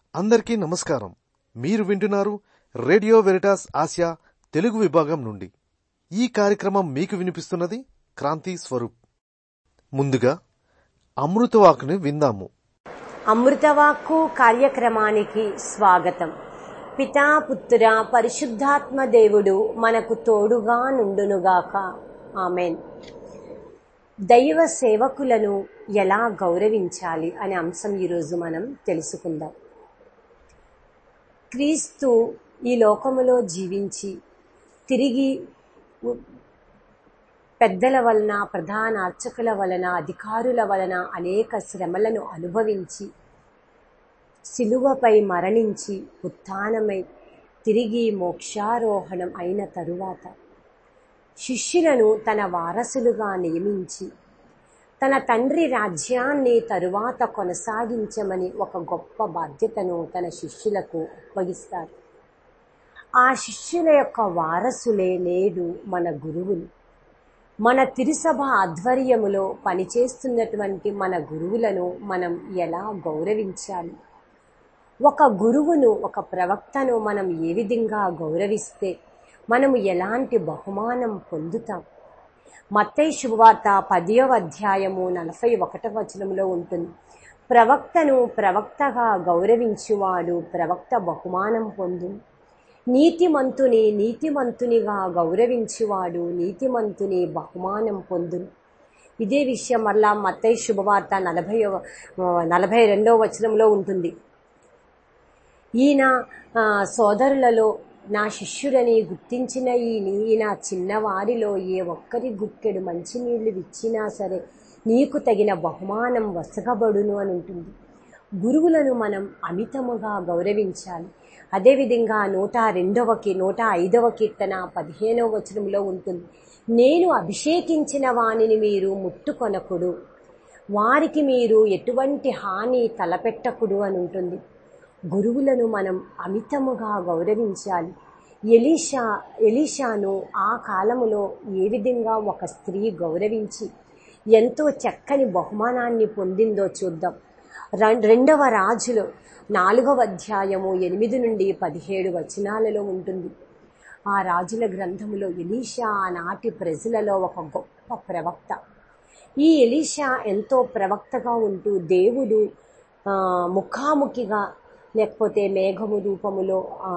అందరికీ నమస్కారం మీరు వింటున్నారు రేడియో వెరిటాస్ ఆసియా తెలుగు విభాగం నుండి ఈ కార్యక్రమం మీకు వినిపిస్తున్నది క్రాంతి స్వరూప్ ముందుగా అమృతవాకుని విందాము అమృతవాక్కు కార్యక్రమానికి స్వాగతం పితా పుత్ర పరిశుద్ధాత్మ దేవుడు మనకు తోడుగా నుండునుగాక ఆమెన్ దైవ సేవకులను ఎలా గౌరవించాలి అనే అంశం ఈరోజు మనం తెలుసుకుందాం క్రీస్తు ఈ లోకములో జీవించి తిరిగి పెద్దల వలన ప్రధాన అర్చకుల వలన అధికారుల వలన అనేక శ్రమలను అనుభవించి శిలువపై మరణించి ఉత్థానమై తిరిగి మోక్షారోహణం అయిన తరువాత శిష్యులను తన వారసులుగా నియమించి తన తండ్రి రాజ్యాన్ని తరువాత కొనసాగించమని ఒక గొప్ప బాధ్యతను తన శిష్యులకు అప్పగిస్తారు ఆ శిష్యుల యొక్క వారసులే నేడు మన గురువులు మన తిరుసభ ఆధ్వర్యములో పనిచేస్తున్నటువంటి మన గురువులను మనం ఎలా గౌరవించాలి ఒక గురువును ఒక ప్రవక్తను మనం ఏ విధంగా గౌరవిస్తే మనము ఎలాంటి బహుమానం పొందుతాం మత్తయి శుభవార్త పదియవ అధ్యాయము నలభై ఒకటవ వచనంలో ఉంటుంది ప్రవక్తను ప్రవక్తగా గౌరవించువాడు ప్రవక్త బహుమానం పొందు నీతిమంతుని నీతిమంతునిగా గౌరవించువాడు నీతిమంతుని బహుమానం పొందును ఇదే విషయం మళ్ళా మత్తయి శుభవార్త నలభై నలభై రెండవ వచనంలో ఉంటుంది ఈయన సోదరులలో నా శిష్యుడని గుర్తించిన ఈ ఈయన చిన్నవారిలో ఏ ఒక్కరి గుక్కెడు మంచినీళ్లు ఇచ్చినా సరే నీకు తగిన బహుమానం వసగబడును అని ఉంటుంది గురువులను మనం అమితముగా గౌరవించాలి అదేవిధంగా నూట రెండవకి నూట ఐదవ కీర్తన పదిహేనవ వచనంలో ఉంటుంది నేను అభిషేకించిన వానిని మీరు ముట్టుకొనకుడు వారికి మీరు ఎటువంటి హాని తలపెట్టకుడు అని ఉంటుంది గురువులను మనం అమితముగా గౌరవించాలి ఎలీషా ఎలీషాను ఆ కాలములో ఏ విధంగా ఒక స్త్రీ గౌరవించి ఎంతో చక్కని బహుమానాన్ని పొందిందో చూద్దాం రెండవ రాజులో నాలుగవ అధ్యాయము ఎనిమిది నుండి పదిహేడు వచనాలలో ఉంటుంది ఆ రాజుల గ్రంథములో ఎలీషా ఆనాటి ప్రజలలో ఒక గొప్ప ప్రవక్త ఈ ఎలీషా ఎంతో ప్రవక్తగా ఉంటూ దేవుడు ముఖాముఖిగా లేకపోతే మేఘము రూపములో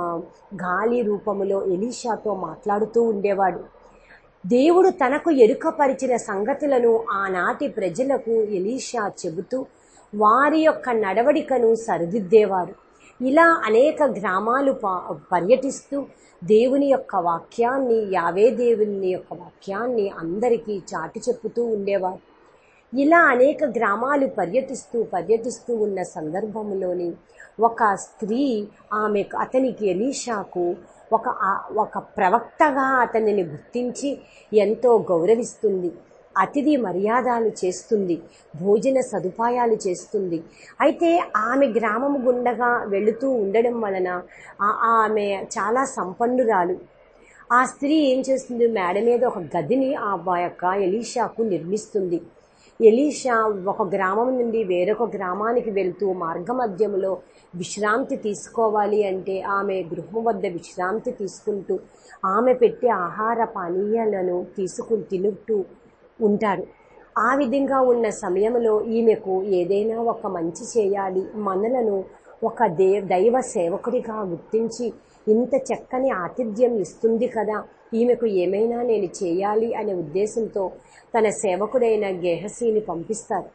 గాలి రూపములో ఎలీషాతో మాట్లాడుతూ ఉండేవాడు దేవుడు తనకు ఎరుకపరిచిన సంగతులను ఆనాటి ప్రజలకు ఎలీషా చెబుతూ వారి యొక్క నడవడికను సరిదిద్దేవారు ఇలా అనేక గ్రామాలు పర్యటిస్తూ దేవుని యొక్క వాక్యాన్ని యావే దేవుని యొక్క వాక్యాన్ని అందరికీ చాటి చెప్పుతూ ఉండేవారు ఇలా అనేక గ్రామాలు పర్యటిస్తూ పర్యటిస్తూ ఉన్న సందర్భంలోని ఒక స్త్రీ ఆమె అతనికి ఎలీషాకు ఒక ఒక ప్రవక్తగా అతనిని గుర్తించి ఎంతో గౌరవిస్తుంది అతిథి మర్యాదలు చేస్తుంది భోజన సదుపాయాలు చేస్తుంది అయితే ఆమె గ్రామం గుండగా వెళుతూ ఉండడం వలన ఆమె చాలా సంపన్నురాలు ఆ స్త్రీ ఏం చేస్తుంది మేడ మీద ఒక గదిని ఆ యొక్క ఎలీషాకు నిర్మిస్తుంది ఎలీషా ఒక గ్రామం నుండి వేరొక గ్రామానికి వెళ్తూ మార్గమధ్యంలో విశ్రాంతి తీసుకోవాలి అంటే ఆమె గృహం వద్ద విశ్రాంతి తీసుకుంటూ ఆమె పెట్టే ఆహార పానీయాలను తీసుకుని తినుతూ ఉంటారు ఆ విధంగా ఉన్న సమయంలో ఈమెకు ఏదైనా ఒక మంచి చేయాలి మనలను ఒక దే దైవ సేవకుడిగా గుర్తించి ఇంత చక్కని ఆతిథ్యం ఇస్తుంది కదా ఈమెకు ఏమైనా నేను చేయాలి అనే ఉద్దేశంతో తన సేవకుడైన గేహసీని పంపిస్తారు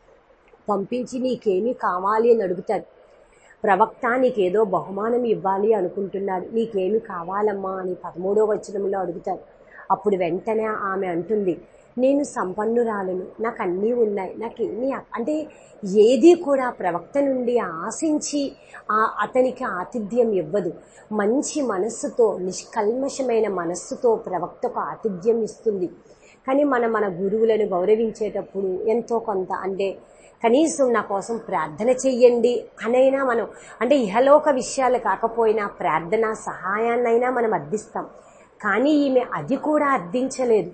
పంపించి నీకేమీ కావాలి అని అడుగుతారు ప్రవక్త నీకేదో బహుమానం ఇవ్వాలి అనుకుంటున్నాడు నీకేమి కావాలమ్మా అని పదమూడో వచనంలో అడుగుతారు అప్పుడు వెంటనే ఆమె అంటుంది నేను సంపన్నురాలను నాకు అన్నీ ఉన్నాయి నాకు ఎన్ని అంటే ఏది కూడా ప్రవక్త నుండి ఆశించి అతనికి ఆతిథ్యం ఇవ్వదు మంచి మనస్సుతో నిష్కల్మషమైన మనస్సుతో ప్రవక్తకు ఆతిథ్యం ఇస్తుంది కానీ మనం మన గురువులను గౌరవించేటప్పుడు ఎంతో కొంత అంటే కనీసం నా కోసం ప్రార్థన చెయ్యండి అనైనా మనం అంటే ఇహలోక విషయాలు కాకపోయినా ప్రార్థన సహాయాన్నైనా మనం అర్థిస్తాం కానీ ఈమె అది కూడా అర్థించలేదు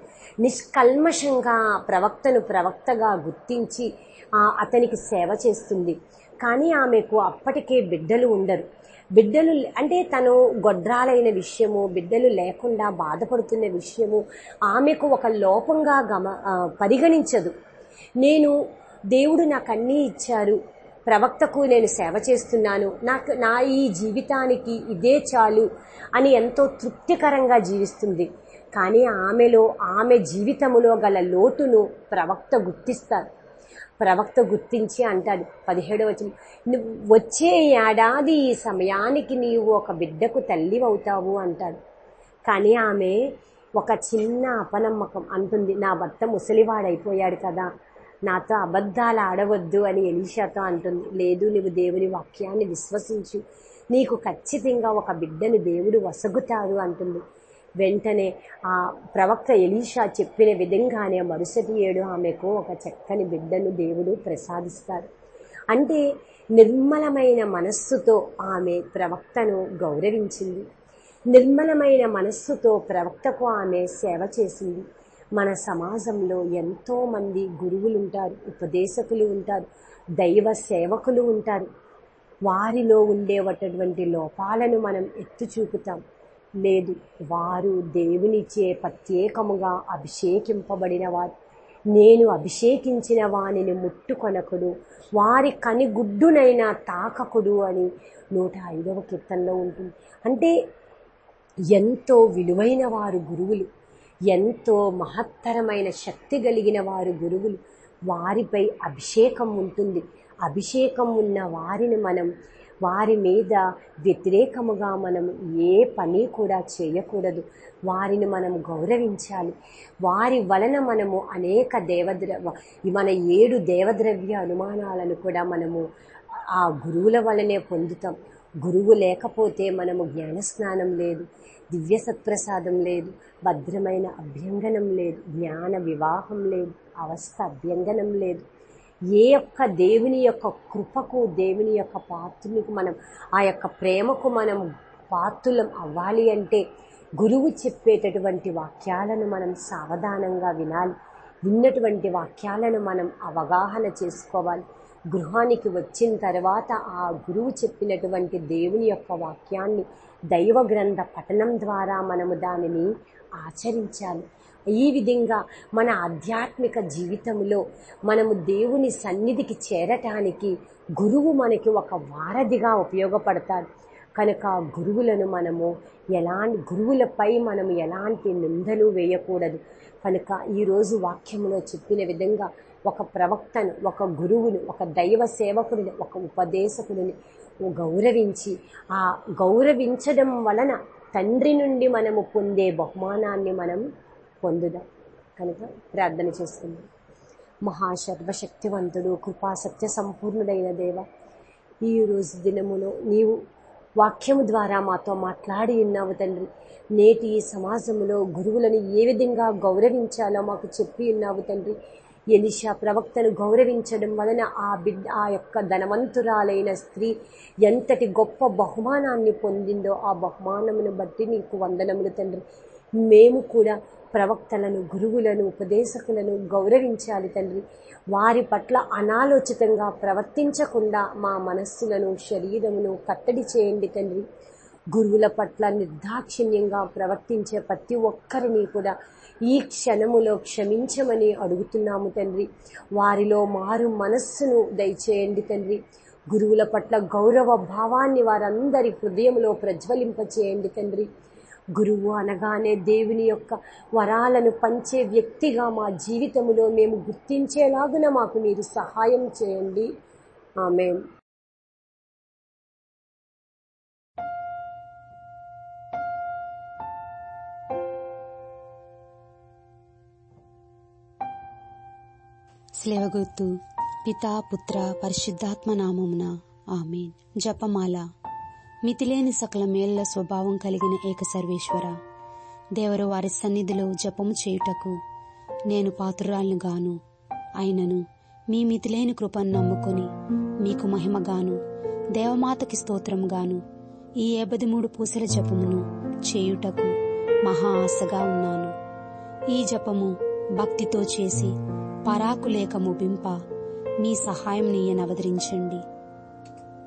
నిష్కల్మషంగా ప్రవక్తను ప్రవక్తగా గుర్తించి ఆ, అతనికి సేవ చేస్తుంది కానీ ఆమెకు అప్పటికే బిడ్డలు ఉండరు బిడ్డలు అంటే తను గొడ్రాలైన విషయము బిడ్డలు లేకుండా బాధపడుతున్న విషయము ఆమెకు ఒక లోపంగా గమ ఆ, పరిగణించదు నేను దేవుడు నాకు అన్నీ ఇచ్చారు ప్రవక్తకు నేను సేవ చేస్తున్నాను నాకు నా ఈ జీవితానికి ఇదే చాలు అని ఎంతో తృప్తికరంగా జీవిస్తుంది కానీ ఆమెలో ఆమె జీవితములో గల లోటును ప్రవక్త గుర్తిస్తారు ప్రవక్త గుర్తించి అంటాడు పదిహేడవ వచనం "నువ్వు వచ్చే ఏడాది ఈ సమయానికి నీవు ఒక బిడ్డకు తల్లి అవుతావు అంటాడు కానీ ఆమె ఒక చిన్న అపనమ్మకం అంటుంది నా భర్త ముసలివాడైపోయాడు కదా నాతో అబద్ధాలు ఆడవద్దు అని ఎలీషాతో అంటుంది లేదు నువ్వు దేవుని వాక్యాన్ని విశ్వసించు నీకు ఖచ్చితంగా ఒక బిడ్డను దేవుడు వసగుతాడు అంటుంది వెంటనే ఆ ప్రవక్త ఎలీషా చెప్పిన విధంగానే మరుసటి ఏడు ఆమెకు ఒక చక్కని బిడ్డను దేవుడు ప్రసాదిస్తాడు అంటే నిర్మలమైన మనస్సుతో ఆమె ప్రవక్తను గౌరవించింది నిర్మలమైన మనస్సుతో ప్రవక్తకు ఆమె సేవ చేసింది మన సమాజంలో ఎంతో మంది గురువులు ఉంటారు ఉపదేశకులు ఉంటారు దైవ సేవకులు ఉంటారు వారిలో ఉండేటటువంటి లోపాలను మనం ఎత్తు చూపుతాం లేదు వారు దేవునిచే ప్రత్యేకముగా అభిషేకింపబడిన వారు నేను అభిషేకించిన వానిని ముట్టుకొనకుడు వారి కనిగుడ్డునైనా తాకకుడు అని నూట ఐదవ కీర్తనలో ఉంటుంది అంటే ఎంతో విలువైన వారు గురువులు ఎంతో మహత్తరమైన శక్తి కలిగిన వారు గురువులు వారిపై అభిషేకం ఉంటుంది అభిషేకం ఉన్న వారిని మనం వారి మీద వ్యతిరేకముగా మనం ఏ పని కూడా చేయకూడదు వారిని మనం గౌరవించాలి వారి వలన మనము అనేక దేవద్రవ మన ఏడు దేవద్రవ్య అనుమానాలను కూడా మనము ఆ గురువుల వలనే పొందుతాం గురువు లేకపోతే మనము జ్ఞానస్నానం లేదు దివ్య సత్ప్రసాదం లేదు భద్రమైన అభ్యంగనం లేదు జ్ఞాన వివాహం లేదు అవస్థ అభ్యంగనం లేదు ఏ యొక్క దేవుని యొక్క కృపకు దేవుని యొక్క పాత్రునికి మనం ఆ యొక్క ప్రేమకు మనం పాత్రులం అవ్వాలి అంటే గురువు చెప్పేటటువంటి వాక్యాలను మనం సావధానంగా వినాలి విన్నటువంటి వాక్యాలను మనం అవగాహన చేసుకోవాలి గృహానికి వచ్చిన తర్వాత ఆ గురువు చెప్పినటువంటి దేవుని యొక్క వాక్యాన్ని దైవ గ్రంథ పఠనం ద్వారా మనము దానిని ఆచరించాలి ఈ విధంగా మన ఆధ్యాత్మిక జీవితంలో మనము దేవుని సన్నిధికి చేరటానికి గురువు మనకి ఒక వారధిగా ఉపయోగపడతాడు కనుక గురువులను మనము ఎలాంటి గురువులపై మనము ఎలాంటి నిందలు వేయకూడదు కనుక ఈరోజు వాక్యములో చెప్పిన విధంగా ఒక ప్రవక్తను ఒక గురువును ఒక దైవ సేవకుడిని ఒక ఉపదేశకుడిని గౌరవించి ఆ గౌరవించడం వలన తండ్రి నుండి మనము పొందే బహుమానాన్ని మనం పొందుదాం కనుక ప్రార్థన చేసుకుందాం మహాసర్వశక్తివంతుడు కృపా సత్య సంపూర్ణుడైన దేవ ఈ రోజు దినములో నీవు వాక్యము ద్వారా మాతో మాట్లాడి ఉన్నావు తండ్రి నేటి ఈ సమాజంలో గురువులను ఏ విధంగా గౌరవించాలో మాకు చెప్పి ఉన్నావు తండ్రి ఎలిషా ప్రవక్తను గౌరవించడం వలన ఆ బిడ్డ ఆ యొక్క ధనవంతురాలైన స్త్రీ ఎంతటి గొప్ప బహుమానాన్ని పొందిందో ఆ బహుమానమును బట్టి నీకు వందనములు తండ్రి మేము కూడా ప్రవక్తలను గురువులను ఉపదేశకులను గౌరవించాలి తండ్రి వారి పట్ల అనాలోచితంగా ప్రవర్తించకుండా మా మనస్సులను శరీరమును కట్టడి చేయండి తండ్రి గురువుల పట్ల నిర్దాక్షిణ్యంగా ప్రవర్తించే ప్రతి ఒక్కరిని కూడా ఈ క్షణములో క్షమించమని అడుగుతున్నాము తండ్రి వారిలో మారు మనస్సును దయచేయండి తండ్రి గురువుల పట్ల గౌరవ భావాన్ని వారందరి హృదయంలో ప్రజ్వలింపచేయండి తండ్రి గురువు అనగానే దేవుని యొక్క వరాలను పంచే వ్యక్తిగా మా జీవితములో మేము గుర్తించేలాగున మాకు మీరు సహాయం చేయండి ఆమె స్లేవగుర్తు పితా పుత్ర పరిశుద్ధాత్మ నామమున ఆమెన్ జపమాల మితిలేని సకల మేళ్ల స్వభావం కలిగిన ఏక సర్వేశ్వర దేవరు వారి సన్నిధిలో జపము చేయుటకు నేను పాత్రురాలను గాను అయినను మీ మితిలేని కృపను నమ్ముకొని మీకు మహిమగాను దేవమాతకి స్తోత్రం గాను ఈ ఏబది మూడు పూసల జపమును చేయుటకు మహా ఆశగా ఉన్నాను ఈ జపము భక్తితో చేసి పరాకు లేక ముగింప మీ సహాయం నీయనవదరించండి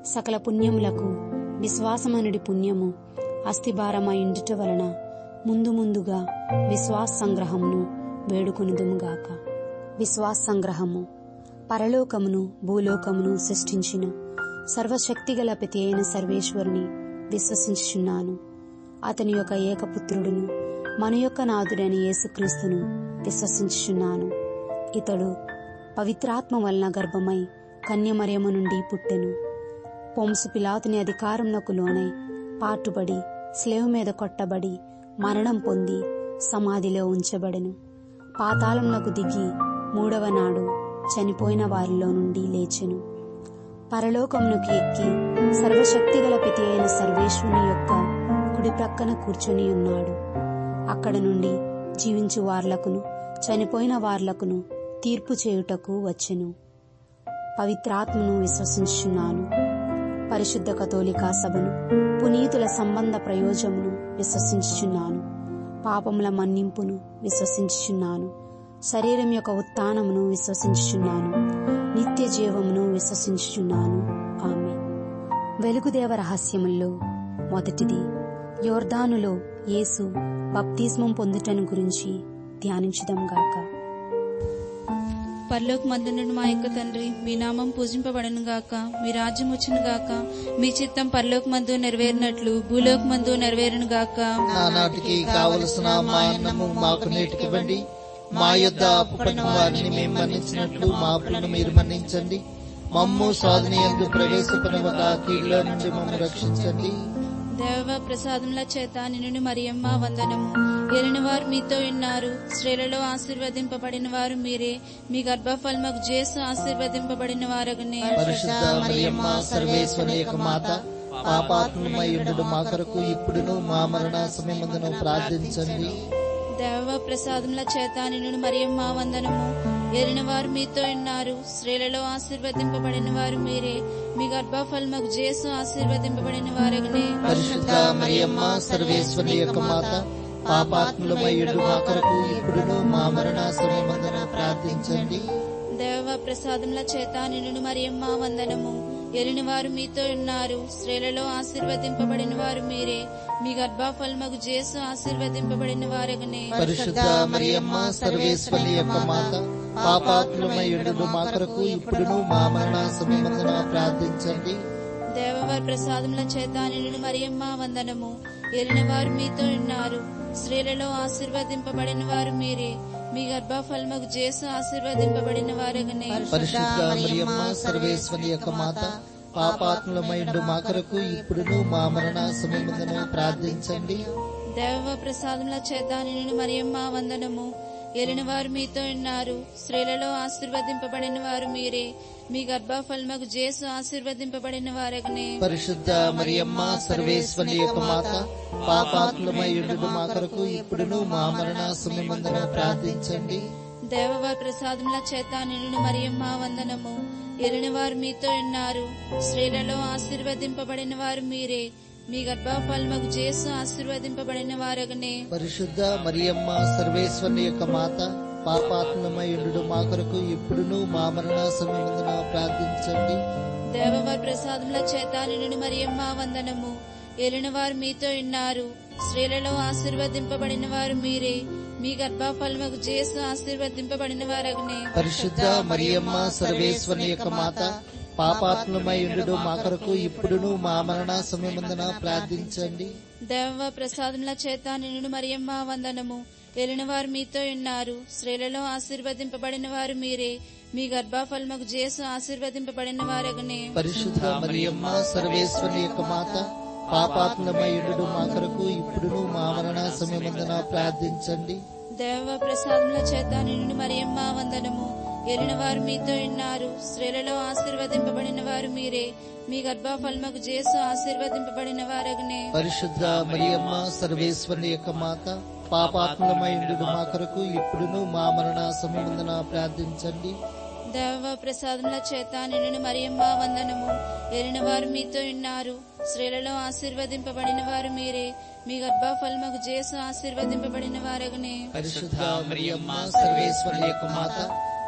సకల పుణ్యములకు విశ్వాసమనుడి పుణ్యము అస్థిభారమైండుట వలన ముందు ముందుగా విశ్వాస సంగ్రహమును వేడుకొనుదుముగాక విశ్వాస సంగ్రహము పరలోకమును భూలోకమును సృష్టించిన సర్వశక్తిగల ప్రతి అయిన సర్వేశ్వరుని విశ్వసించుచున్నాను అతని యొక్క ఏకపుత్రుడును మన యొక్క నాథుడైన యేసుక్రీస్తును విశ్వసించుచున్నాను ఇతడు పవిత్రాత్మ వలన గర్భమై కన్యమరియము నుండి పుట్టెను పొంసు పిలాతుని అధికారంలోకి లోనై పాటుబడి స్లేవ్ మీద కొట్టబడి మరణం పొంది సమాధిలో ఉంచబడెను పాతాళంలోకి దిగి మూడవ నాడు చనిపోయిన వారిలో నుండి లేచెను పరలోకమునకు ఎక్కి సర్వశక్తిగల పితి అయిన సర్వేశ్వరుని యొక్క కుడి ప్రక్కన కూర్చొని ఉన్నాడు అక్కడ నుండి జీవించు వార్లకును చనిపోయిన వార్లకును తీర్పు చేయుటకు వచ్చెను పవిత్రాత్మను విశ్వసించుచున్నాను పరిశుద్ధ కథోలికా సభను పునీతుల సంబంధ ప్రయోజమును విశ్వసించుచున్నాను పాపముల మన్నింపును విశ్వసించుచున్నాను శరీరం యొక్క ఉత్థానమును విశ్వసించుచున్నాను నిత్య జీవమును విశ్వసించుచున్నాను ఆమె వెలుగుదేవ రహస్యముల్లో మొదటిది యోర్దానులో యేసు బప్తిస్మం పొందుటను గురించి ధ్యానించుదాం గాక పరలోక మందునుడు మా యొక్క తండ్రి మీ నామం పూజింపబడను గాక మీ రాజ్యం వచ్చును గాక మీ చిత్తం పరలోక మందు నెరవేరినట్లు భూలోక మందు నెరవేరును గాక నానాటికి కావలసిన మా అన్నము మాకు నేటికివ్వండి మా యొద్ద అప్పుపడిన వారిని మేము మన్నించినట్లు మా అప్పులను మీరు మన్నించండి మమ్ము సాధన ఎందు ప్రవేశపడవక కీళ్ళ నుండి మమ్ము రక్షించండి దేవ ప్రసాదముల చేత నిన్ను మరియమ్మ వందనము ఎరిన వారు మీతో ఉన్నారు స్త్రీలలో ఆశీర్వదింపబడిన వారు మీరే మీ గర్భఫలముకు జేసు ఆశీర్వదింపబడిన వారగనే పరిశుద్ధ మరియమ్మ సర్వేశ్వరి యొక్క మాత పాపాత్మమై ఉండు మా కొరకు ఇప్పుడును మా మరణ సమయమందును ప్రార్థించండి దేవ ప్రసాదముల చేత నిన్ను మరియమ్మ వందనము ఎరిన వారు మీతో ఉన్నారు స్త్రీలలో ఆశీర్వదింపబడిన వారు మీరే మీ గర్భఫలముకు జేసు ఆశీర్వదింపబడిన వారగనే పరిశుద్ధ మరియమ్మ సర్వేశ్వరి యొక్క మాత పాపాత్ములమై ఉండు మా కొరకు ఇప్పుడును మా మరణ సమయమందును ప్రార్థించండి దేవ ప్రసాదముల చేత నిన్ను మరియమ్మ వందనము ఎరిని వారు మీతో ఉన్నారు స్త్రీలలో ఆశీర్వదింపబడిన వారు మీరే మీ గర్భఫలముకు జేసు ఆశీర్వదింపబడిన వారగనే పరిశుద్ధ మరియమ్మ సర్వేశ్వరి యొక్క మాత పాపాత్ములమై ఉండు మా కొరకు ఇప్పుడును మా మరణ సమయమందున ప్రార్థించండి దేవవారి ప్రసాదముల చేత నిన్ను మరియమ్మ వందనము ఎరిన వారు మీతో ఉన్నారు స్త్రీలలో ఆశీర్వదింపబడిన వారు మీరే మీ గర్భఫలముకు జేసు ఆశీర్వదింపబడిన వారగనే పరిశుద్ధ మరియమ్మ సర్వేశ్వరి యొక్క మాత పాపాత్ములమై ఉండు మా కొరకు ఇప్పుడును మా మరణ సమయమందున ప్రార్థించండి దేవ ప్రసాదముల చేత నిన్ను మరియమ్మ వందనము ఎరిన వారు మీతో ఉన్నారు స్త్రీలలో ఆశీర్వదింపబడిన వారు మీరే మీ గర్భఫలముకు జేసు ఆశీర్వదింపబడిన వారగనే పరిశుద్ధ మరియమ్మ సర్వేశ్వరి యొక్క మాత పాపాత్ములమై ఉండు మా కొరకు ఇప్పుడును మా మరణ సమయమందున ప్రార్థించండి దేవవారి ప్రసాదముల చేత నిన్ను మరియమ్మ వందనము ఎరిన వారు మీతో ఉన్నారు స్త్రీలలో ఆశీర్వదింపబడిన వారు మీరే మీ గర్భఫలముకు జేసు ఆశీర్వదింపబడిన వారగనే పరిశుద్ధ మరియమ్మ సర్వేశ్వరి యొక్క మాత పాపాత్మమై ఉండు మా కొరకు ఇప్పుడును మా మరణ సమయమందున ప్రార్థించండి దేవవారి ప్రసాదముల చేత నిన్ను మరియమ్మ వందనము ఎరిన వారు మీతో ఉన్నారు స్త్రీలలో ఆశీర్వదింపబడిన వారు మీరే మీ గర్భఫలముకు జేసు ఆశీర్వదింపబడిన వారగనే పరిశుద్ధ మరియమ్మ సర్వేశ్వరి యొక్క మాత పాపాత్మమై ఉండు మా కొరకు ఇప్పుడును మా మరణ సమయమందున ప్రార్థించండి దేవ ప్రసాదముల చేత నిన్ను మరియమ్మ వందనము ఎలిన వారు మీతో ఉన్నారు స్త్రీలలో ఆశీర్వదింపబడిన వారు మీరే మీ గర్భఫలముకు జేసు ఆశీర్వదింపబడిన వారగనే పరిశుద్ధ మరియమ్మ సర్వేశ్వరి యొక్క మాత పాపాత్మమై ఉండు మా కొరకు ఇప్పుడును మా మరణ సమయమందున ప్రార్థించండి దేవ ప్రసాదముల చేత నిన్ను మరియమ్మ వందనము ఎలిన వారు మీతో ఉన్నారు స్త్రీలలో ఆశీర్వదింపబడిన వారు మీరే మీ గర్భఫలముకు జేసు ఆశీర్వదింపబడిన వారగనే పరిశుద్ధ మరియమ్మ సర్వేశ్వరి యొక్క మాత పాపాత్మలమై ఉండు మా కొరకు ఇప్పుడును మా మరణ సమయమందున ప్రార్థించండి దేవ ప్రసాదముల చేత నిన్ను మరియమ్మ వందనము ఎరిన వారు మీతో ఉన్నారు స్త్రీలలో ఆశీర్వదింపబడిన వారు మీరే మీ గర్భఫలముకు జేసు ఆశీర్వదింపబడిన వారగనే పరిశుద్ధ మరియమ్మ సర్వేశ్వరి యొక్క మాత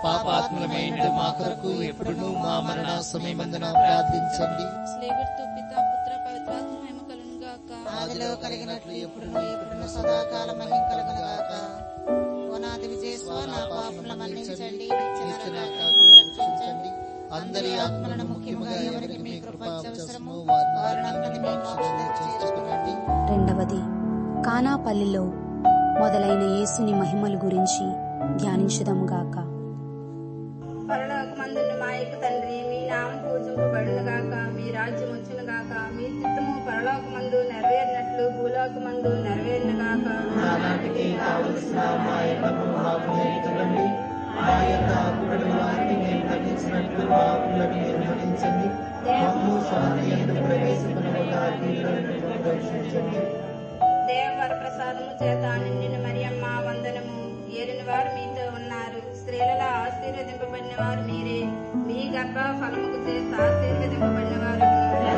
పాపాత్మలమైన మా కొరకు ఎప్పుడును మా మరణ సమయమందున ప్రార్థించండి స్లేవర్తో పిత పుత్ర పవిత్రాత్మ మహిమ కలును గాక ఆదిలో కలిగినట్లు ఎప్పుడును ఎప్పుడును సదాకాల మహిమ కలుగునుగాక ఓనాది విజయస్వ నా పాపముల మన్నించండి నిత్య నరకాగ్ని రక్షించండి అందరి ఆత్మలను ముఖ్యముగా ఎవరికి మీ కృప అవసరమో వారిని మీ మోక్షంలో చేర్చుకునండి రెండవది కానాపల్లిలో మొదలైన యేసుని మహిమల గురించి ధ్యానించుదాంగాక పరలోకమందున్న మా యొక్క తండ్రి మీ నామం పూజింపబడును గాక మీ రాజ్యం వచ్చును గాక మీ చిత్తము పరలోకమందు నెరవేరినట్లు భూలోకమందు నెరవేరును గాక నానాటికి కావలసిన మా ఎన్నము మాకు నేర్చుకోండి మా యొక్క అప్పుడని వారిని మేము ఖండించినట్లు మా అప్పులను నిర్వహించండి మమ్ము స్వామి ఎందు ప్రవేశపడకుండా రక్షించండి దేవవర ప్రసాదము చేత నిండిన మరియమ్మ వందనము ఏలిన వారు మీతో ఉన్నారు స్త్రీలలో ఆశీర్వదింపబడిన వారు మీరే మీ గర్భ ఫలముకు చేత ఆశీర్వదింపబడిన వారు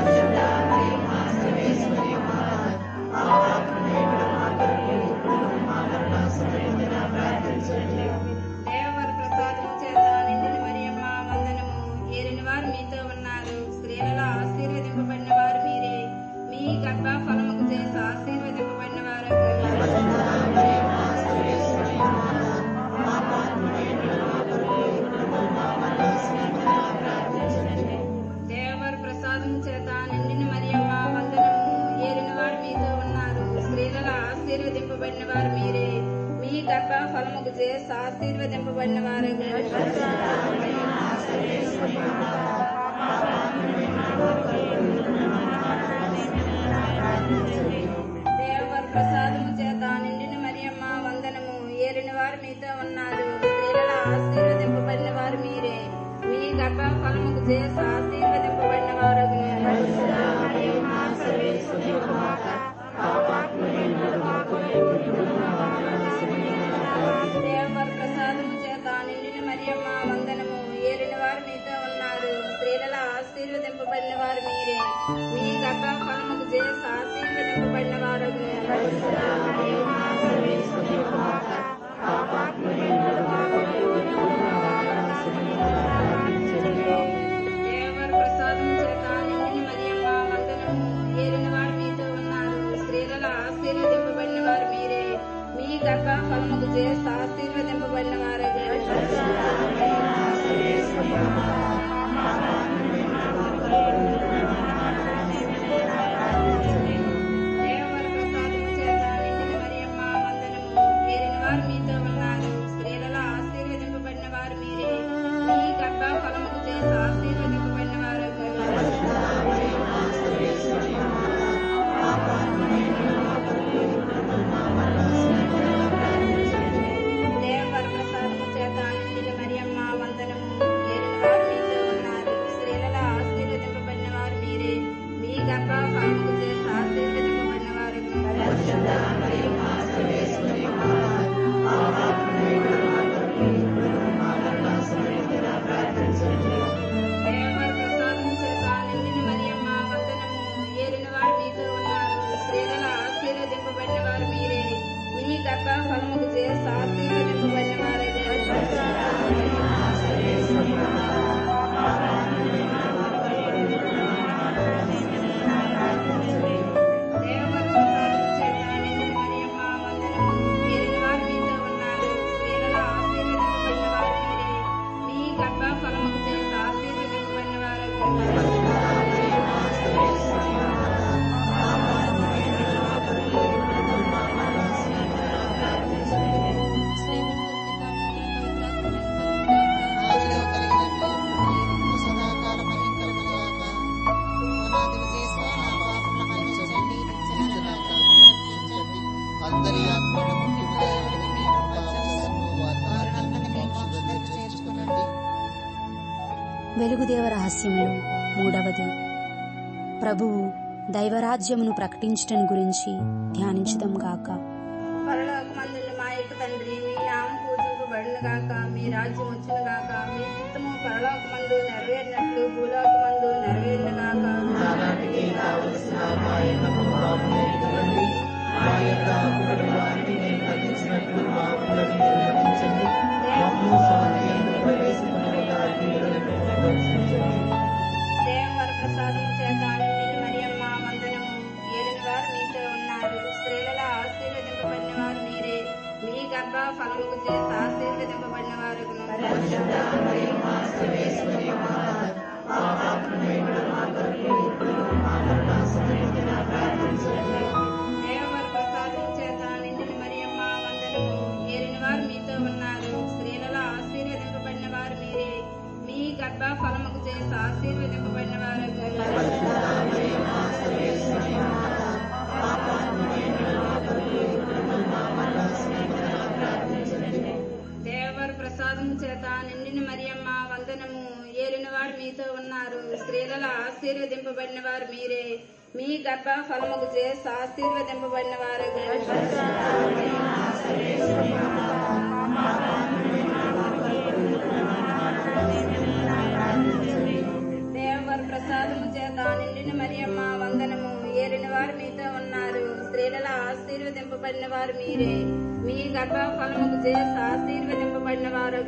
దేవవర ప్రసాదము చేత నిండిన మరియమ్మ వందనము ఏలిన వారు మీతో ఉన్నారు స్త్రీలలో ఆశీర్వదింపబడిన వారు మీరే మీ గర్భ ఫలముకు చేత ఆశీర్వదింపబడిన వారు దేవర ప్రసాదం చేత నిండిన మరియమ్మ వందనము ఏలిన వారు మీతో ఉన్నారు స్త్రీలలో ఆశీర్వదింపబడిన వారు మీరే మీ గర్భ ఫలముకు చేసి ఆశీర్వదింపబడిన వారు దేవర ప్రసాదము చేత నిండిన మరియమ్మ వందనము ఏలిన వారు మీతో ఉన్నారు స్త్రీలలో ఆశీర్వదింపబడిన వారు మీరే మీ గర్భ ఫలముకు చేసి ఆశీర్వదింపబడిన వారు దేవర ప్రసాదము చేత నిండిన మరియమ్మ వందనము ఏలిన వారు మీతో ఉన్నారు స్త్రీలలో ఆశీర్వదింపబడిన వారు మీరే మీ గర్భ ఫలముకు చేసి ఆశీర్వదింపబడిన వారు దేవర ప్రసాదం చేత నిండిన మరియమ్మ వందనము ఏలిన వారు మీతో ఉన్నారు స్త్రీలలో ఆశీర్వదింపబడిన వారు మీరే మీ గర్భ ఫలముకు చేసి ఆశీర్వదింపబడిన వారు దేవర ప్రసాదం చేత నిండిన మరియమ్మ వందనము ఏలిన వారు మీతో ఉన్నారు స్త్రీలలో ఆశీర్వదింపబడిన వారు మీరే మీ గర్భ ఫలముకు చేసి ఆశీర్వదింపబడిన వారు దేవర ప్రసాదము చేత నిండిన మరియమ్మ వందనము ఏలిన వారు మీతో ఉన్నారు స్త్రీలలో ఆశీర్వదింపబడిన వారు మీరే మీ గర్భ ఫలముకు చేసి ఆశీర్వదింపబడిన వారు దేవర ప్రసాదము చేత నిండిన మరియమ్మ వందనము ఏలిన వారు మీతో ఉన్నారు స్త్రీలలో ఆశీర్వదింపబడిన వారు మీరే మీ గర్భ ఫలముకు చేసి ఆశీర్వదింపబడిన వారు దేవర ప్రసాదము చేత నిండిన మరియమ్మ వందనము ఏలిన వారు మీతో ఉన్నారు స్త్రీలలో ఆశీర్వదింపబడిన వారు మీరే మీ గర్భ ఫలముకు చేసి ఆశీర్వదింపబడిన వారు స్లేవర్తో పిత పుత్ర పవిత్రాత్మ మహిమ కలును గాక ఆదిలో కలిగినట్లు ఎప్పుడును ఎప్పుడును సదాకాల మహిమ కలుగునుగాక ఓనాది విజయస్వ నా పాపముల మన్నించండి నిత్య నరకాగ్ని రక్షించండి అందరి ఆత్మలను ముఖ్యముగా ఎవరికి మీ కృప అవసరమో వారిని మీ మోక్షంలో చేర్చుకునండి వెలుగుదేవ రహస్యంలో మూడవది ప్రభువు దైవరాజ్యమును ప్రకటించటం గురించి ధ్యానించుదాం గాక పరలోకమందున్న మా యొక్క తండ్రి మీ నామం పూజింపబడును గాక మీ రాజ్యం వచ్చును గాక మీ చిత్తము పరలోకమందు నెరవేరినట్లు భూలోకమందు నెరవేరును గాక నానాటికి కావలసిన మా ఎన్నము మాకు నేర్చుకోండి మా యొక్క అప్పుడని వారిని మేము ఖండించినట్లు మా అప్పులను నిర్వహించండి మమ్ము స్వామి ఎందు దేవవర ప్రసాదం చేత నిండిన మరియమ్మ వందనము ఏలిన వారు మీతో ఉన్నారు స్త్రీలలో ఆశీర్వదింపబడిన వారు మీరే మీ గర్భ ఫలముకు చేసి ఆశీర్వదింపబడిన వారు దేవర ప్రసాదం చేత నిండిన మరియమ్మ వందనము ఏలిన వారు మీతో ఉన్నారు స్త్రీలలో ఆశీర్వదింపబడిన వారు మీరే మీ గర్భ ఫలముకు చేసి ఆశీర్వదింపబడిన వారు దేవర ప్రసాదము చేత నిండిన మరియమ్మ వందనము ఏలిన వారు మీతో ఉన్నారు స్త్రీలలో ఆశీర్వదింపబడిన వారు మీరే మీ గర్భ ఫలముకు చేసి ఆశీర్వదింపబడిన వారు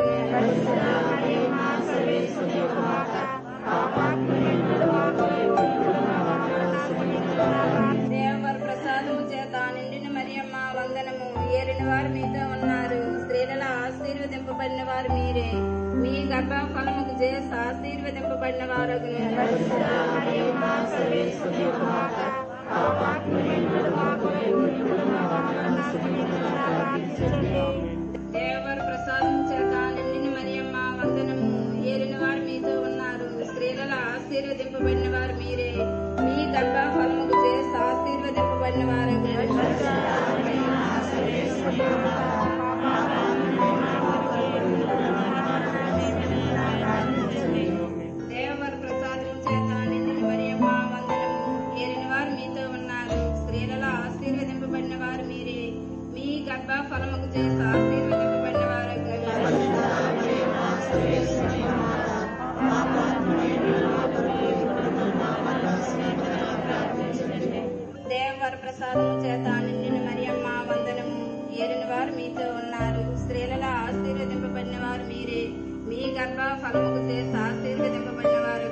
దేవర ప్రసాదము చేత నిండిన మరియమ్మ వందనము ఏలిన వారు మీతో ఉన్నారు స్త్రీలలో ఆశీర్వదింపబడిన వారు మీరే మీ గర్భ ఫలముకు చేసి ఆశీర్వదింపబడిన వారు దేవర ప్రసాదం చేత నిండిన మరియమ్మ వందనము ఏలిన వారు మీతో ఉన్నారు స్త్రీలలో ఆశీర్వదింపబడిన వారు మీరే మీ గర్భ ఫలముకు చేసి ఆశీర్వదింపబడిన వారు దేవర ప్రసాదం చేత నిండిన మరియమ్మ వందనము ఏలిన వారు మీతో ఉన్నారు స్త్రీలలో ఆశీర్వదింపబడిన వారు మీరే మీ గర్భ ఫలముకు చేసి ఆశీర్వదింపబడిన వారు దేవర ప్రసాదము చేత నిండిన మరియమ్మ వందనము ఏలిన వారు మీతో ఉన్నారు స్త్రీలలో ఆశీర్వదింపబడిన వారు మీరే మీ గర్భ ఫలముకు చేసి ఆశీర్వదింపబడిన వారు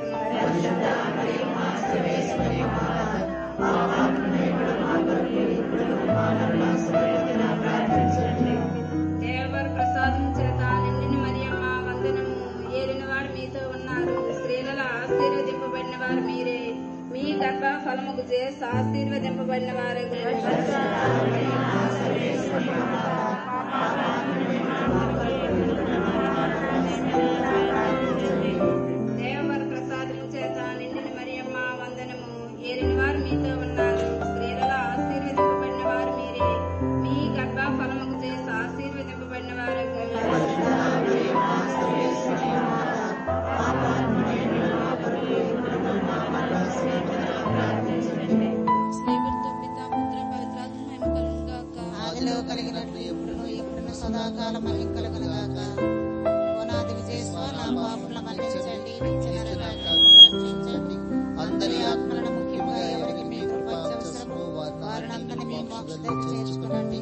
దేవర ప్రసాదం చేత నిండిన మరియమ్మ వందనము ఏలిన వారు మీతో ఉన్నారు స్త్రీలలో ఆశీర్వదింపబడిన వారు మీరే మీ గర్భ ఫలముకు చేసి ఆశీర్వదింపబడిన వారు దేవర ప్రసాదము చేత నిండిన మరియమ్మ వందనము ఏలిన వారు మీతో ఉన్నారు స్త్రీలలో ఆశీర్వదింపబడిన వారు మీరే మీ గర్భ ఫలముకు చేసి ఆశీర్వదింపబడిన వారు స్నేహితులతో పితా పుత్ర పవిత్రాత్మ మహిమ కలుగును గాక ఆదిలో కలిగినట్లు ఎప్పుడును ఎప్పుడును సదాకాలం మహిమ కలుగునుగాక ఓనాది విజయస్వ నా పాపముల మన్నించండి నిత్య నరకాగ్ని రక్షించండి అందరి ఆత్మలను ముఖ్యంగా ఎవరికి మీ కృప అవసరమో వారినందరినీ మీ వారిని మోక్షంలోకి చేర్చుకునండి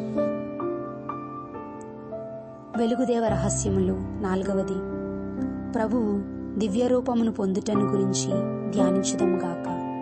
వెలుగుదేవ రహస్యములు నాలుగవది ప్రభువు దివ్య రూపమును పొందుటను గురించి ధ్యానించుదముగాక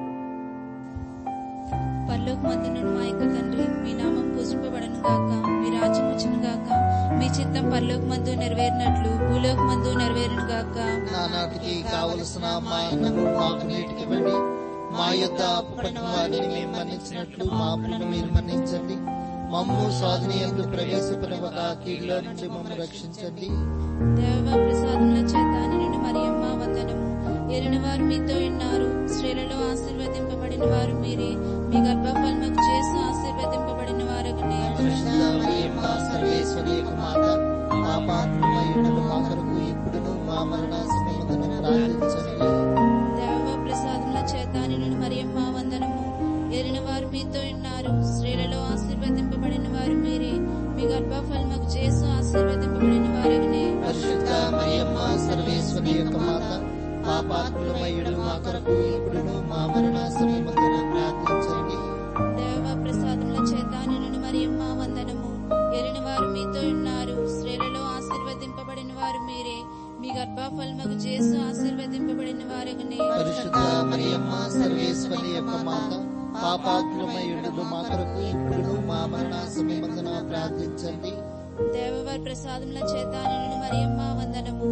పరలోకమందున మా యొక్క తండ్రి మీ నామం పూజింపబడను గాక మీ రాజ్యం వచ్చును గాక మీ చిత్తం పరలోకమందు నెరవేరినట్లు భూలోకమందు నెరవేరును గాక నానాటికి కావలసిన మా అన్నము మాకు నీటికివ్వండి మా యొద్ద అప్పుపడిన వారిని మేము మన్నించినట్లు మా అప్పులను మీరు మన్నించండి మమ్ము స్వాధీనంలో ప్రవేశపడవక కీడులో నుండి మమ్మల్ని రక్షించండి దేవ ప్రసాదముల చేత నిన్ను మరియమ్మ వందనము ఎరిన వారు మీతో ఉన్నారు స్త్రీలలో ఆశీర్వదింపబడిన వారు మీరే మీ గర్భఫలముకు చేసి ఆశీర్వదింపబడిన వారు పరిశుద్ధ మరియమ్మ సర్వేశ్వరి యొక్క మాత మా పాత్రమయుడు మా కొరకు ఇప్పుడును మా మరణ సమయమున ప్రార్థించండి దేవ ప్రసాదముల చేత నిన్ను మరియమ్మ వందనము ఎరిన వారు మీతో ఉన్నారు స్త్రీలలో ఆశీర్వదింపబడిన వారు మీరే మీ గర్భఫలముకు చేసి ఆశీర్వదింపబడిన వారు పరిశుద్ధ మరియమ్మ సర్వేశ్వరి యొక్క మాత మా పాత్రమయుడు మా కొరకు ఇప్పుడును మా మరణ సమయమున ప్రార్థించండి దేవ ప్రసాదముల చేత నిన్ను మరియమ్మ వందనము ఎరిన వారు మీతో ఉన్నారు స్త్రీలలో ఆశీర్వదింపబడిన వారు మీరే మీ గర్భఫలముకు చేసి ఆశీర్వదింపబడిన వారగనే పరిశుద్ధ మరియమ్మ సర్వేశ్వరి యొక్క మాత పాపాత్మయుడు మా కొరకు ఇప్పుడును మా మరణ సమయమందున ప్రార్థించండి దేవవారి ప్రసాదముల చేత నిన్ను మరియమ్మ వందనము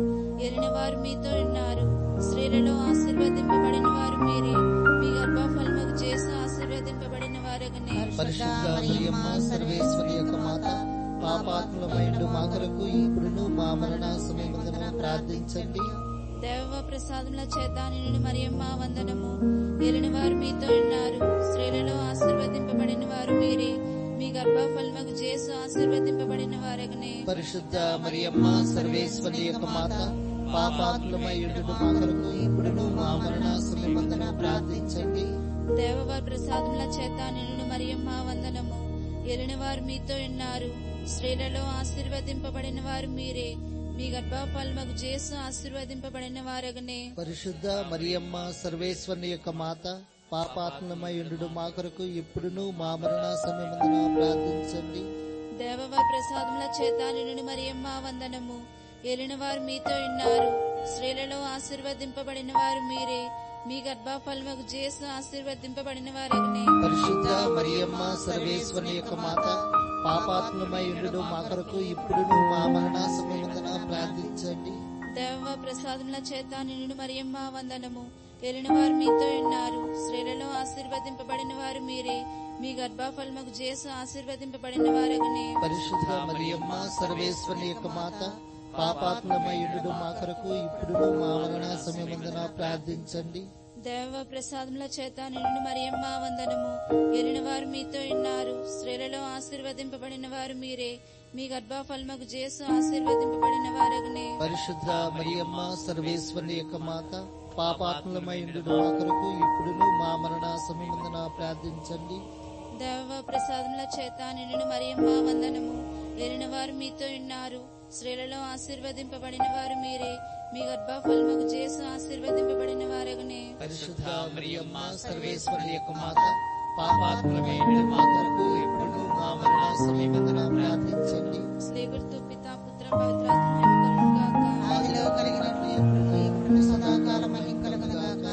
ఎరిన వారు మీతో ఉన్నారు స్త్రీలలో ఆశీర్వదింపబడిన వారు మీరే మీ గర్భఫలముకు చేసి ఆశీర్వదింపబడిన వారగనే పరిశుద్ధ మరియమ్మ సర్వేశ్వరి యొక్క మాత పాపాత్మలమైండు మా కొరకు ఇప్పుడును మా మరణ సమయమందున ప్రార్థించండి దేవ ప్రసాదముల చేత నిన్ను మరియమ్మ వందనము ఎరిన వారు మీతో ఉన్నారు స్త్రీలలో ఆశీర్వదింపబడిన వారు మీరే మీ గర్భఫలముకు చేసి ఆశీర్వదింపబడిన వారగనే పరిశుద్ధ మరియమ్మ సర్వేశ్వరి యొక్క మాత పాపాత్మలమైండు మా కొరకు ఇప్పుడును మా మరణ సమయమందున ప్రార్థించండి దేవవారి ప్రసాదముల చేత నిన్ను మరియమ్మ వందనము ఎరిన వారు మీతో ఉన్నారు స్త్రీలలో ఆశీర్వదింపబడిన వారు మీరే మీ గర్భఫలముకు చేసి ఆశీర్వదింపబడిన వారగనే పరిశుద్ధ మరియమ్మ సర్వేశ్వరుని యొక్క మాత పాపాత్మలమైండు మా కొరకు ఇప్పుడును మా మరణ సమయమందున ప్రార్థించండి దేవవారి ప్రసాదముల చేత నిన్ను మరియమ్మ వందనము ఎలిన వారు మీతో ఉన్నారు స్త్రీలలో ఆశీర్వదింపబడిన వారు మీరే మీ గర్భఫలముకు చేసి ఆశీర్వదింపబడిన వారగనే పరిశుద్ధ మరియమ్మ సర్వేశ్వరుని యొక్క మాత పాపాత్మలమైండు మా కొరకు ఇప్పుడును మా మరణ సమయమందున ప్రార్థించండి దేవ ప్రసాదముల చేత నిన్ను మరియమ్మ వందనము ఎలిన వారు మీతో ఉన్నారు స్త్రీలలో ఆశీర్వదింపబడిన వారు మీరే మీ గర్భఫలముకు చేసి ఆశీర్వదింపబడిన వారగనే పరిశుద్ధ మరియమ్మ సర్వేశ్వరుని యొక్క మాత పాపాత్మలమైండు మా కొరకు ఇప్పుడును మా మరణ సమయమందున ప్రార్థించండి దేవ ప్రసాదముల చేత నిన్ను మరియమ్మ వందనము ఎలిన వారు మీతో ఉన్నారు స్త్రీలలో ఆశీర్వదింపబడిన వారు మీరే మీ గర్భఫలముకు చేసి ఆశీర్వదింపబడిన వారగనే పరిశుద్ధ మరియమ్మ సర్వేశ్వరుని యొక్క మాత పాపాత్మలమైండు మా కొరకు ఇప్పుడును మా మరణ సమయమందున ప్రార్థించండి దేవ ప్రసాదముల చేత నిన్ను మరియమ్మ వందనము ఎలిన వారు మీతో ఉన్నారు స్త్రీలలో ఆశీర్వదింపబడిన వారు మీరే మీ గర్భఫలముకు చేసి ఆశీర్వదింపబడిన వారగనే పరిశుద్ధ మరియమ్మ సర్వేశ్వరుని యొక్క మాత పాపాత్మలమైండు మా కొరకు ఇప్పుడును మా మరణ సమయమందున ప్రార్థించండి స్నేహితు పిత పుత్ర పవిత్రాత్మ గాక ఆదిలో కలిగినట్లు ఎప్పుడును ఇప్పుడు సదాకాలం మహిం కలుగునుగాక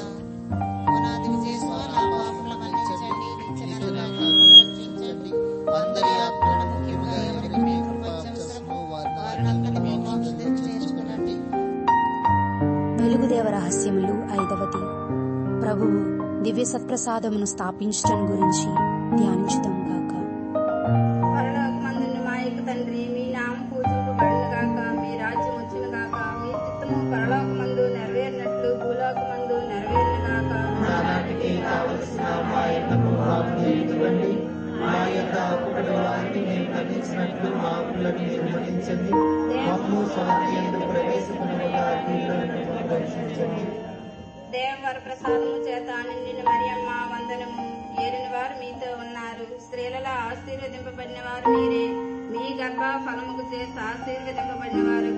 పునాది విజయస్వ నా పాపముల మన్నించండి నిత్య నరకాగ్ని రక్షించండి అందరి ఆత్మలను ముఖ్యంగా ఎవరికి మీ కృప అవసరమో వారిని మీ మోక్షం చేర్చుకునండి వెలుగుదేవ రహస్యములు ఐదవది ప్రభువు దివ్య సత్ప్రసాదమును స్థాపించటం గురించి ధ్యానించుదాం గాక పరలోకమందున్న మా యొక్క తండ్రి మీ నామం పూజింపబడును గాక మీ రాజ్యం వచ్చును గాక మీ చిత్తము పరలోకమందు నెరవేరినట్లు భూలోకమందు నెరవేరును గాక నానాటికి కావలసిన మా ఎన్నము మాకు ఇవ్వండి మా యొక్క అప్పుల వారిని మేము ఖండించినట్లు మా అప్పులను నిర్వహించండి మమ్ము స్వామి ఎందు ప్రవేశములుగా రక్షించండి దేవవర ప్రసాదము చేత నిండిన మరియమ్మ వందనము ఏలిన వారు మీతో ఉన్నారు స్త్రీలలో ఆశీర్వదింపబడిన వారు మీరే మీ గర్భ ఫలముకు చేసి ఆశీర్వదింపబడిన వారు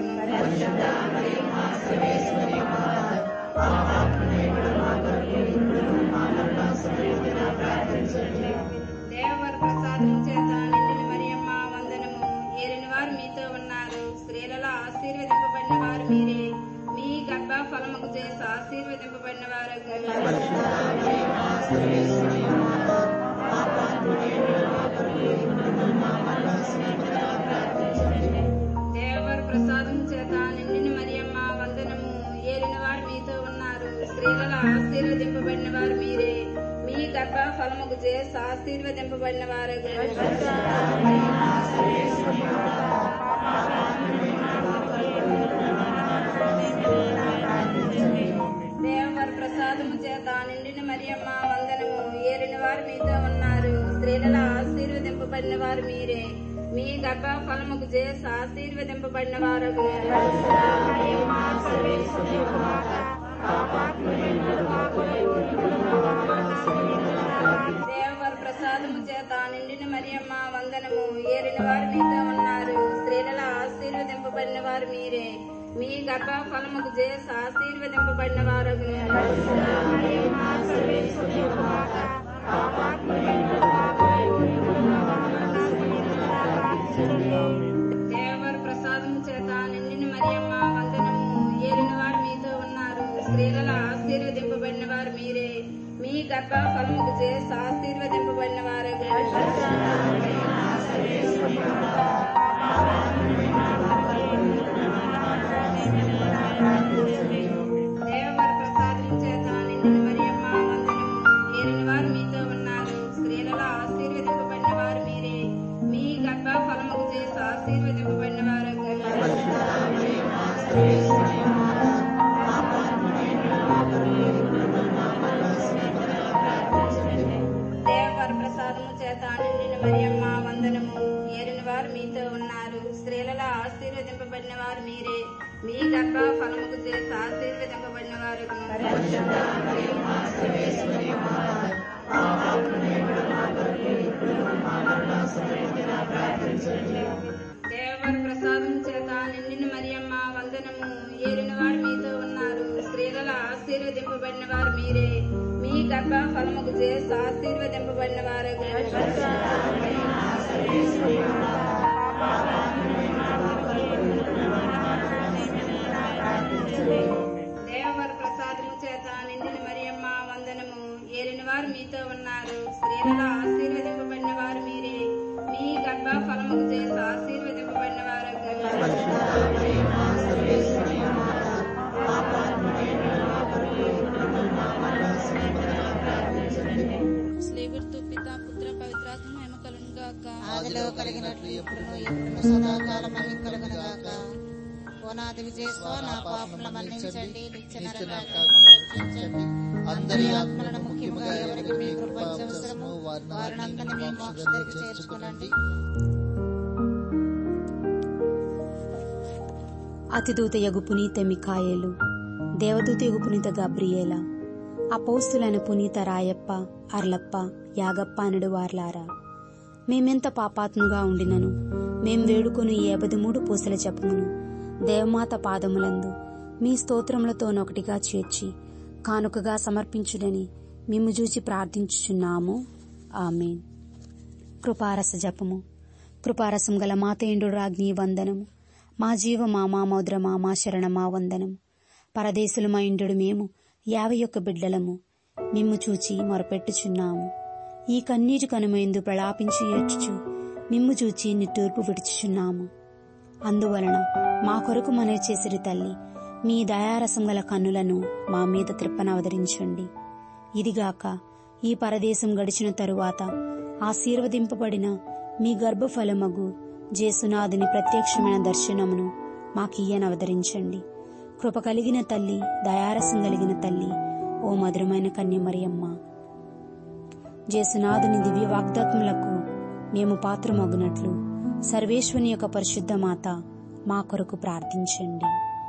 దేవవర ప్రసాదము చేత నిండిన మరియమ్మ వందనము ఏలిన వారు మీతో ఉన్నారు స్త్రీలలో ఆశీర్వదింపబడిన వారు మీరే మీ గర్భ ఫలముకు చేసి ఆశీర్వదింపబడిన వారు దేవర ప్రసాదం చేత నిండిన మరియమ్మ వందనము ఏలిన వారు మీతో ఉన్నారు స్త్రీలలో ఆశీర్వదింపబడిన వారు మీరే మీ గర్భ ఫలముకు చేసి ఆశీర్వదింపబడిన వారు దేవర ప్రసాదము చేత నిండిన మరియమ్మ వందనము ఏలిన వారు మీతో ఉన్నారు స్త్రీలలో ఆశీర్వదింపబడిన వారు మీరే మీ గర్భ ఫలముకు చేసి ఆశీర్వదింపబడిన వారు దేవర ప్రసాదము చేత నిండిన మరియమ్మ వందనము ఏలిన వారు మీతో ఉన్నారు స్త్రీలలో ఆశీర్వదింపబడిన వారు మీరే మీ గర్భ ఫలముకు చేసి ఆశీర్వదింపబడిన వారు దేవర ప్రసాదము చేత నిండిన మరియమ్మ వందనము ఏలిన వారు మీతో ఉన్నారు స్త్రీలలో ఆశీర్వదింపబడిన వారు మీరే మీ గర్భ ఫలముకు చేసి ఆశీర్వదింపబడిన వారు దేవవర ప్రసాదము చేత నిండిన మరియమ్మ వందనము ఏలిన వారు మీతో ఉన్నారు స్త్రీలలో ఆశీర్వదింపబడిన వారు మీరే మీ గర్భ ఫలముకు చేసి ఆశీర్వదింపబడిన వారు దేవవర ప్రసాదం చేత నిండిన మరియమ్మ వందనము ఏలిన వారు మీతో ఉన్నారు స్త్రీలలో ఆశీర్వదింపబడిన వారు మీరే మీ గర్భ ఫలముకు చేసి ఆశీర్వదింపబడిన వారు దేవవర ప్రసాదము చేత నిండిన మరియమ్మ వందనము ఏలిన వారు మీతో ఉన్నారు స్త్రీలలో ఆశీర్వదింపబడిన వారు మీరే మీ గర్భ ఫలముకు చేసి ఆశీర్వదింపబడిన వారు స్లేగుర్తు పిత పుత్ర పవిత్రాత్మ మహిమ కలుగును గాక ఆదిలో కలిగినట్లు ఎప్పుడును ఎప్పుడును సదాకాలం మహిమ కలుగునుగాక ఓనాది విజయస్వ నా పాపముల మన్నించండి నిత్య నరకాగ్ని రక్షించండి అందరి ఆత్మలను ముఖ్యముగా ఎవరికి మీ కృప అవసరము వారినందరినీ మీ మోక్ష దగ్గర చేర్చుకునండి అతిదూత యగు పునీత మికాయేలు దేవదూత యగు పునీత గబ్రియేల అపౌస్తులైన పునీత రాయప్ప అర్లప్ప యాగప్ప అనడు వార్లారా మేమెంత పాపాత్ముగా ఉండినను మేం వేడుకొని ఏబది మూడు పూసల జపమును దేవమాత పాదములందు మీ స్తోత్రములతోనొకటిగా చేర్చి కానుకగా సమర్పించుడని మిమ్ము చూచి ప్రార్థించుచున్నాము ఆమెన్ కృపారస జపము కృపారసం గల మాతేండు రాజ్ఞి వందనము మా జీవ మా మా మౌద్రమా మా శరణమా వందనము పరదేశులు మా ఇండు మేము యాభై ఒక్క బిడ్డలము మిమ్ము చూచి మొరపెట్టుచున్నాము ఈ కన్నీటి కనుమైందు ప్రలాపించి ఏడ్చుచు మిమ్ము చూచి నిట్టూర్పు విడుచుచున్నాము అందువలన మా కొరకు మనవి చేసిరి తల్లి మీ దయారసం గల కన్నులను మా మీద త్రిప్పనవదరించండి ఇదిగాక ఈ పరదేశం గడిచిన తరువాత ఆశీర్వదింపబడిన మీ గర్భఫలమగు జేసునాథుని ప్రత్యక్షమైన దర్శనమును మాకియ్యనవదరించండి కృప కలిగిన తల్లి దయారసం కలిగిన తల్లి ఓ మధురమైన కన్యమరియమ్మ జేసునాథుని దివ్య వాగ్దాత్ములకు మేము పాత్రమగునట్లు సర్వేశ్వని యొక్క పరిశుద్ధ మాత మా కొరకు ప్రార్థించండి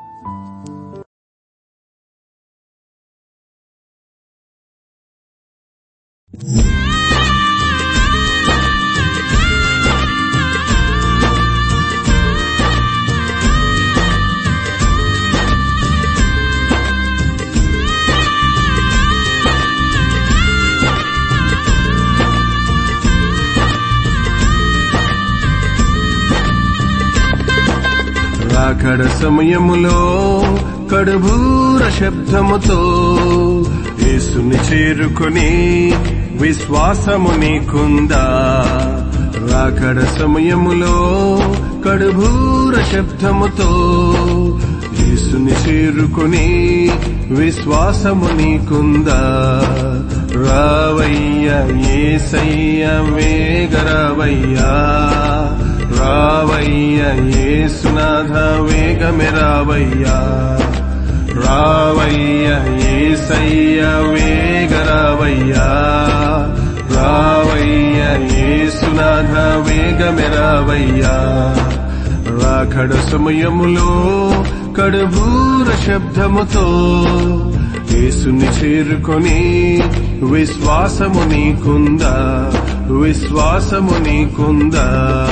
రాకడ సమయములో కడుభూర శబ్దముతో యేసుని చేరుకుని విశ్వాసము నీకుందా రాకడ సమయములో కడుభూర శబ్దముతో యేసుని చేరుకుని విశ్వాసము నీకుందా రావయ్య ఏసయ్య వేగరావయ్యా రావయ్య ఏసునాథ వేగమే రావయ్యా రావయ్య ఏసయ్య వేగరావయ్యా రావయ్య ఏసునాథ వేగమే రావయ్యా రాకడ సమయములో కడుభూర శబ్దముతో యేసుని చేరుకొని విశ్వాసము నీకుందా విశ్వాసము నీకుందా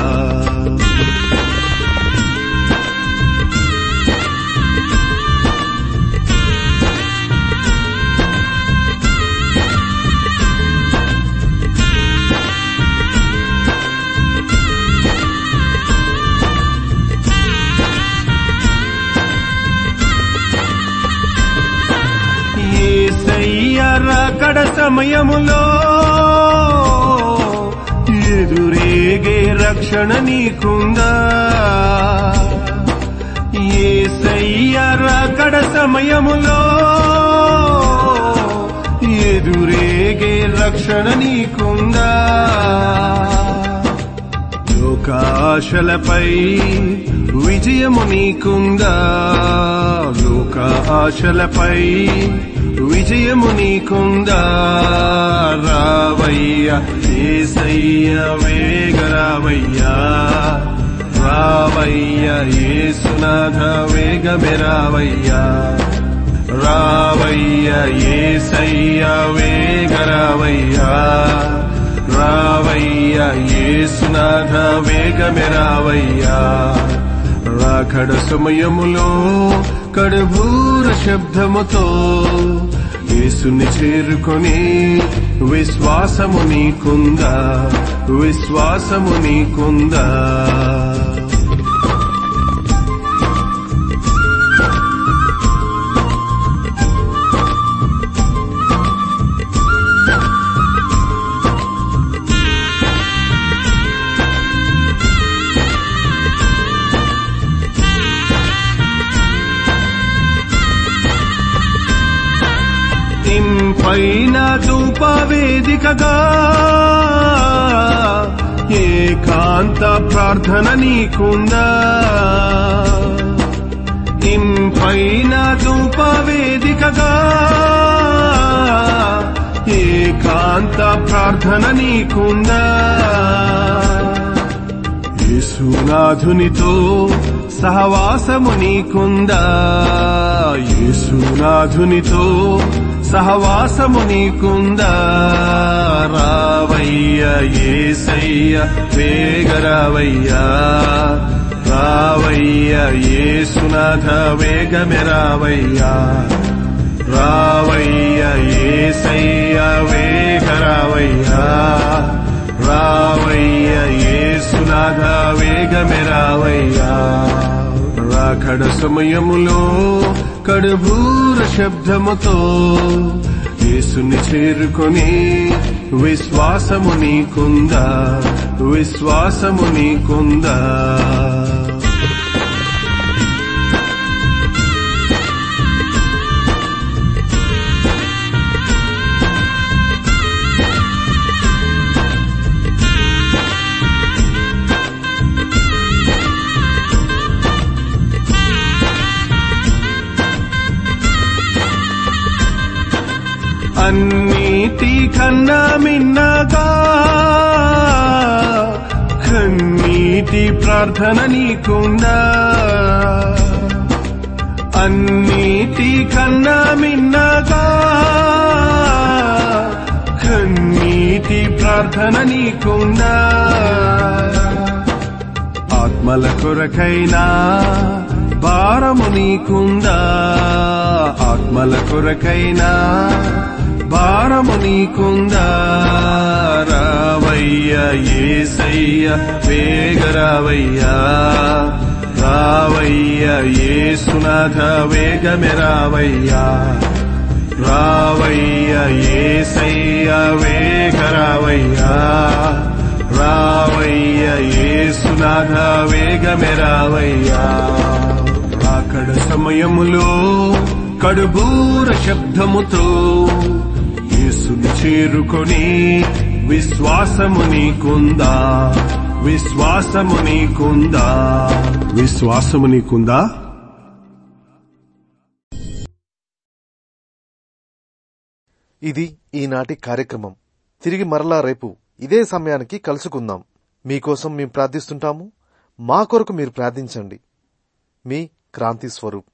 ఏసయ్య రాకడ సమయములో ఎదురేగే రక్షణ నీకుందా ఏసయ్య రాకడ సమయములో ఎదురేగే రక్షణ నీకుందా లోక లోకాశలపై విజయము నీకుందా లోక ఆశలపై విజయము నీకుందా రావయ్యా ఏసయ్య వేగరావయ్యా రావయ్యా ఏసునాథ వేగమే రావయ్యా రావయ్యా ఏసయ్య వేగరావయ్యా రావయ్యా ఏసునాథ వేగమే రావయ్యా రాకడ సమయములో కడుభూర శబ్దముతో యేసుని చేరుకొని విశ్వాసము నీకుందా విశ్వాసము నీకుందా ఇంపైన ధూపవేదికగా ఏకాంత ప్రార్థన నీకుందా ఇంపైన ధూపవేదికగా ఏకాంత ప్రార్థన నీకుందా యేసునాథునితో సహవాసము నీకుందా యేసునాథునితో సహవాసము నీకుందా రావయ్య ఏసయ్య వేగరావయ్యా రావయ్య ఏసునాథ వేగమే రావయ్యా రావయ్య ఏసయ్య వేగరావయ్యా రావయ్య ఏసునాథ వేగమే రావయ్యా రాకడ సమయములో కడుభూర శబ్దముతో యేసుని చేరుకొని విశ్వాసము నీకుందా విశ్వాసము నీకుందా అన్నిటి కన్నా మిన్నగా కన్నీటి ప్రార్థన నీకుందా అన్నిటి కన్నా మిన్నగా కన్నీటి ప్రార్థన నీకుందా ఆత్మల కొరకైనా భారము నీకుందా ఆత్మల కొరకైనా భారము నీకుందా రావయ్య ఏసయ్య వేగరావయ్యా రావయ్య ఏసునాథ వేగమే రావయ్యా రావయ్య ఏసయ్య వేగరావయ్యా రావయ్య ఏసునాథ వేగమే రావయ్యా అక్కడ సమయములో కడుబూర శబ్దముతో యేసుని చేరుకొని విశ్వాసము నీకుందా విశ్వాసము నీకుందా విశ్వాసము నీకుందా ఇది ఈనాటి కార్యక్రమం తిరిగి మరలా రేపు ఇదే సమయానికి కలుసుకుందాం మీకోసం మేము ప్రార్థిస్తుంటాము మా కొరకు మీరు ప్రార్థించండి మీ క్రాంతి స్వరూప్